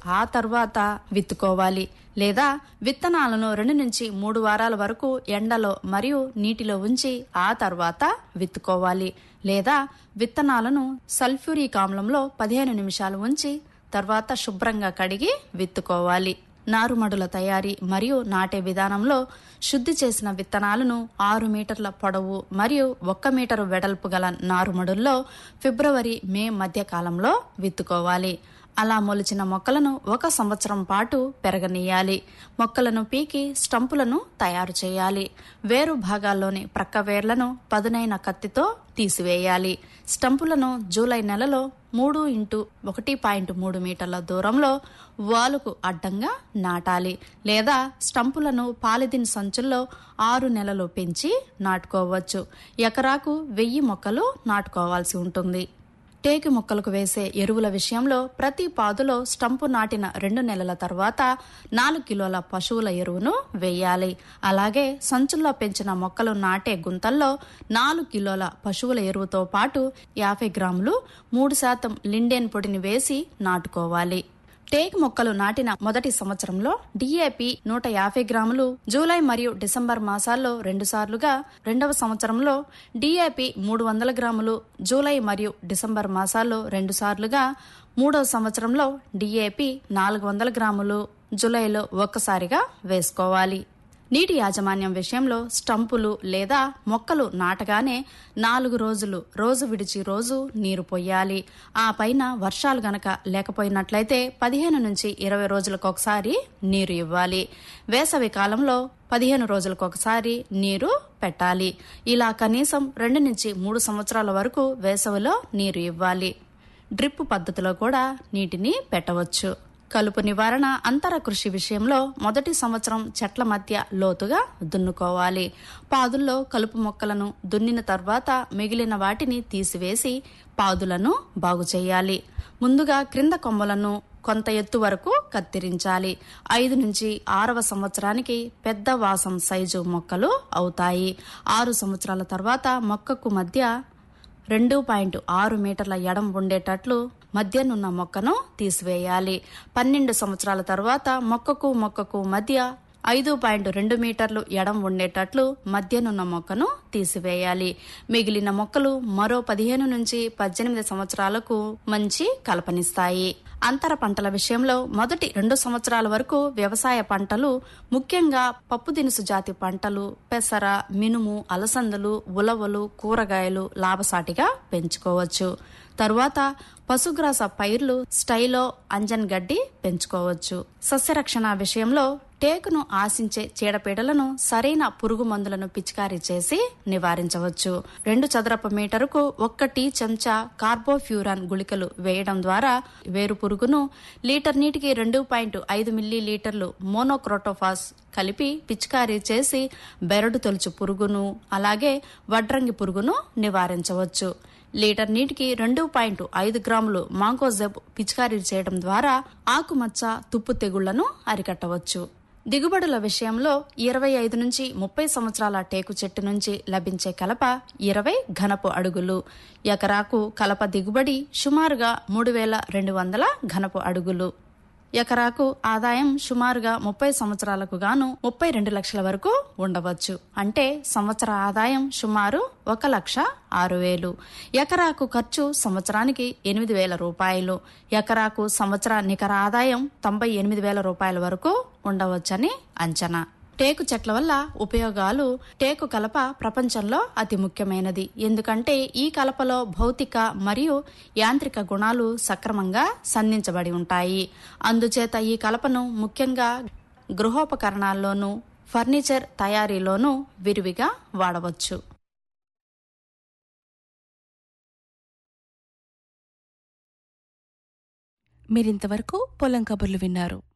ఆ తర్వాత విత్తుకోవాలి లేదా విత్తనాలను రెండు నుంచి మూడు వారాల వరకు ఎండలో మరియు నీటిలో ఉంచి ఆ తర్వాత విత్తుకోవాలి లేదా విత్తనాలను సల్ఫ్యూరిక్ ఆమ్లంలో పదిహేను నిమిషాలు ఉంచి తర్వాత శుభ్రంగా కడిగి విత్తుకోవాలి నారుమడుల తయారీ మరియు నాటే విధానంలో శుద్ధి చేసిన విత్తనాలను ఆరు మీటర్ల పొడవు మరియు ఒక్క మీటరు వెడల్పు గల నారుమడుల్లో ఫిబ్రవరి మే మధ్య కాలంలో విత్తుకోవాలి అలా మొలిచిన మొక్కలను ఒక సంవత్సరం పాటు పెరగనీయాలి మొక్కలను పీకి స్టంపులను తయారు చేయాలి వేరు భాగాల్లోని ప్రక్క వేర్లను పదునైన కత్తితో తీసివేయాలి స్టంపులను జూలై నెలలో మూడు ఇంటూ ఒకటి పాయింట్ మూడు మీటర్ల దూరంలో వాలుకు అడ్డంగా నాటాలి లేదా స్టంపులను పాలిథిన్ సంచుల్లో ఆరు నెలలు పెంచి నాటుకోవచ్చు ఎకరాకు వెయ్యి మొక్కలు నాటుకోవాల్సి ఉంటుంది టేకు మొక్కలకు వేసే ఎరువుల విషయంలో ప్రతి పాదులో స్టంపు నాటిన రెండు నెలల తర్వాత నాలుగు కిలోల పశువుల ఎరువును వేయాలి అలాగే సంచుల్లో పెంచిన మొక్కలు నాటే గుంతల్లో నాలుగు కిలోల పశువుల ఎరువుతో పాటు యాభై గ్రాములు మూడు శాతం లిండెన్ పొడిని వేసి నాటుకోవాలి టేక్ మొక్కలు నాటిన మొదటి సంవత్సరంలో డిఏపి నూట యాభై గ్రాములు జూలై మరియు డిసెంబర్ మాసాల్లో రెండు సార్లుగా రెండవ సంవత్సరంలో డిఏపి మూడు వందల గ్రాములు జూలై మరియు డిసెంబర్ మాసాల్లో రెండు సార్లుగా మూడవ సంవత్సరంలో డిఏపి నాలుగు వందల గ్రాములు జూలైలో ఒక్కసారిగా వేసుకోవాలి నీటి యాజమాన్యం విషయంలో స్టంపులు లేదా మొక్కలు నాటగానే నాలుగు రోజులు రోజు విడిచి రోజు నీరు పొయ్యాలి ఆ పైన వర్షాలు గనక లేకపోయినట్లయితే పదిహేను నుంచి ఇరవై రోజులకు ఒకసారి నీరు ఇవ్వాలి వేసవి కాలంలో పదిహేను రోజులకు ఒకసారి నీరు పెట్టాలి ఇలా కనీసం రెండు నుంచి మూడు సంవత్సరాల వరకు వేసవిలో నీరు ఇవ్వాలి డ్రిప్ పద్ధతిలో కూడా నీటిని పెట్టవచ్చు కలుపు నివారణ అంతర కృషి విషయంలో మొదటి సంవత్సరం చెట్ల మధ్య లోతుగా దున్నుకోవాలి పాదుల్లో కలుపు మొక్కలను దున్నిన తర్వాత మిగిలిన వాటిని తీసివేసి పాదులను బాగు చేయాలి ముందుగా క్రింద కొమ్మలను కొంత ఎత్తు వరకు కత్తిరించాలి ఐదు నుంచి ఆరవ సంవత్సరానికి పెద్ద వాసం సైజు మొక్కలు అవుతాయి ఆరు సంవత్సరాల తర్వాత మొక్కకు మధ్య రెండు పాయింట్ ఆరు మీటర్ల ఎడం ఉండేటట్లు మధ్యనున్న మొక్కను తీసివేయాలి పన్నెండు సంవత్సరాల తర్వాత మొక్కకు మొక్కకు మధ్య ఐదు పాయింట్ రెండు మీటర్లు ఎడం ఉండేటట్లు మధ్యనున్న మొక్కను తీసివేయాలి మిగిలిన మొక్కలు మరో పదిహేను నుంచి పద్దెనిమిది సంవత్సరాలకు మంచి కల్పనిస్తాయి అంతర పంటల విషయంలో మొదటి రెండు సంవత్సరాల వరకు వ్యవసాయ పంటలు ముఖ్యంగా పప్పు దినుసు జాతి పంటలు పెసర మినుము అలసందలు ఉలవలు కూరగాయలు లాభసాటిగా పెంచుకోవచ్చు తరువాత పశుగ్రాస పైర్లు స్టైలో అంజన్ గడ్డి పెంచుకోవచ్చు సస్యరక్షణ విషయంలో టేకును ఆశించే చీడపీడలను సరైన పురుగు మందులను పిచికారీ చేసి నివారించవచ్చు రెండు చదరపు మీటరుకు ఒక్క టీ చెంచా కార్బోఫ్యూరాన్ గుళికలు వేయడం ద్వారా వేరు పురుగును లీటర్ నీటికి రెండు పాయింట్ ఐదు మిల్లీ లీటర్లు మోనోక్రోటోఫాస్ కలిపి పిచికారీ చేసి బెరడు తొలుచు పురుగును అలాగే వడ్రంగి పురుగును నివారించవచ్చు లీటర్ నీటికి రెండు పాయింట్ ఐదు గ్రాములు మాంకోజెబ్ పిచికారీ చేయడం ద్వారా ఆకుమచ్చ తుప్పు తెగుళ్లను అరికట్టవచ్చు దిగుబడుల విషయంలో ఇరవై ఐదు నుంచి ముప్పై సంవత్సరాల టేకు చెట్టు నుంచి లభించే కలప ఇరవై ఘనపు అడుగులు ఎకరాకు కలప దిగుబడి సుమారుగా మూడు వేల రెండు వందల ఘనపు అడుగులు ఎకరాకు ఆదాయం సుమారుగా ముప్పై సంవత్సరాలకు గాను ముప్పై రెండు లక్షల వరకు ఉండవచ్చు అంటే సంవత్సర ఆదాయం సుమారు ఒక లక్ష ఆరు వేలు ఎకరాకు ఖర్చు సంవత్సరానికి ఎనిమిది వేల రూపాయలు ఎకరాకు సంవత్సర నికర ఆదాయం తొంభై ఎనిమిది వేల రూపాయల వరకు ఉండవచ్చని అంచనా టేకు చెట్ల వల్ల ఉపయోగాలు టేకు కలప ప్రపంచంలో అతి ముఖ్యమైనది ఎందుకంటే ఈ కలపలో భౌతిక మరియు యాంత్రిక గుణాలు సక్రమంగా సంధించబడి ఉంటాయి అందుచేత ఈ కలపను ముఖ్యంగా గృహోపకరణాల్లోనూ ఫర్నిచర్ తయారీలోనూ విరివిగా వాడవచ్చు మీరింతవరకు పొలం కబుర్లు విన్నారు